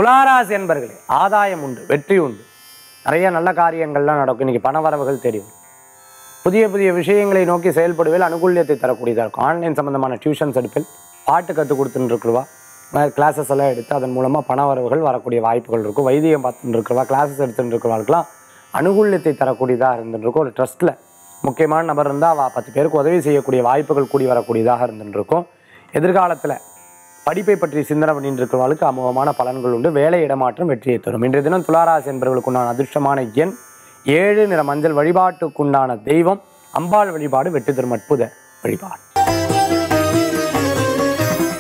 துளாராசி என்பர்களே ஆதாயம் உண்டு வெற்றி உண்டு நிறைய நல்ல காரியங்கள்லாம் நடக்கும் இன்னைக்கு பணவரவுகள் தெரியும் புதிய புதிய விஷயங்களை நோக்கி செயல்படுவதில் அனுகூல்யத்தை தரக்கூடியதாக இருக்கும் ஆன்லைன் சம்பந்தமான டியூஷன்ஸ் எடுப்பில் பாட்டு கற்றுக் கொடுத்துட்டு இருக்கிறவா கிளாஸஸ் எல்லாம் எடுத்து அதன் மூலமாக பண வரவுகள் வரக்கூடிய வாய்ப்புகள் இருக்கும் வைத்தியம் பார்த்துட்டு இருக்கிறவா கிளாஸஸ் எடுத்துட்டு இருக்கிறவாளுக்கெல்லாம் அனுகூல்யத்தை தரக்கூடியதாக இருந்துட்டு இருக்கும் ஒரு ட்ரஸ்ட்டில் முக்கியமான நபர் இருந்தால் அவள் பத்து பேருக்கு உதவி செய்யக்கூடிய வாய்ப்புகள் கூடி வரக்கூடியதாக இருந்துட்டு இருக்கும் எதிர்காலத்தில் படிப்பை பற்றி சிந்தனை பண்ணிட்டு இருக்கிறவர்களுக்கு அமோகமான பலன்கள் உண்டு வேலை இடமாற்றம் வெற்றியை தரும் இன்றைய தினம் துளாராசி என்பவர்களுக்குண்டான அதிர்ஷ்டமான எண் ஏழு நிற மஞ்சள் வழிபாட்டுக்குண்டான தெய்வம் அம்பாள் வழிபாடு வெற்றி தரும் அற்புத வழிபாடு